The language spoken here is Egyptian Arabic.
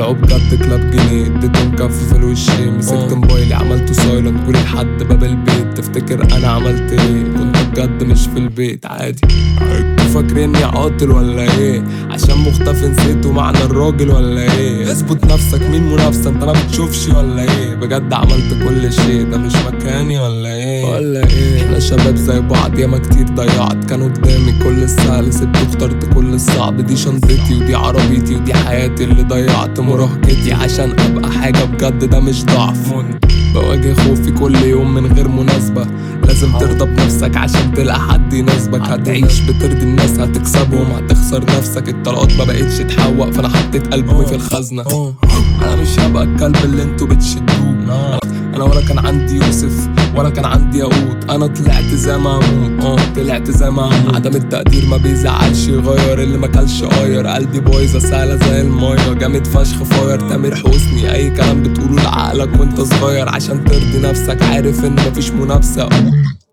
طلعوا بجد كلاب جنيه اديتهم كف في الوشين مسكت موبايلي عملته سايلنت كل لحد باب البيت تفتكر انا عملت ايه كنت بجد مش في البيت عادي انتوا فاكريني عاطل ولا ايه عشان مختفي نسيتوا معنى الراجل ولا ايه اثبت نفسك مين منافسه انت ما بتشوفش ولا ايه بجد عملت كل شيء ده مش مكاني ولا ايه ولا ايه احنا شباب زي بعض ياما كتير ضيعت كانوا قدامي كل السهل سبت واخترت كل الصعب دي شنطتي ودي عربيتي ودي حياتي اللي ضيعت مراهقتي عشان ابقى حاجه بجد ده مش ضعف بواجه خوفي كل يوم من غير مناسبة لازم ترضى بنفسك عشان تلقى حد يناسبك هتعيش بترضي الناس هتكسبهم هتخسر نفسك الطلقات ما بقتش تحوق فانا حطيت قلبي في الخزنة انا مش هبقى الكلب اللي انتوا بتشدوه انا ولا كان عندي يوسف ولا كان عندي ياقوت انا طلعت زي ما اموت اه طلعت زي ما اموت عدم التقدير ما بيزعلش يغير اللي ما كلش قاير قلبي بايظه سهله زي المايه جامد فشخ فاير تامر حسني اي كلام بتقوله لعقلك وانت صغير عشان ترضي نفسك عارف ان مفيش منافسه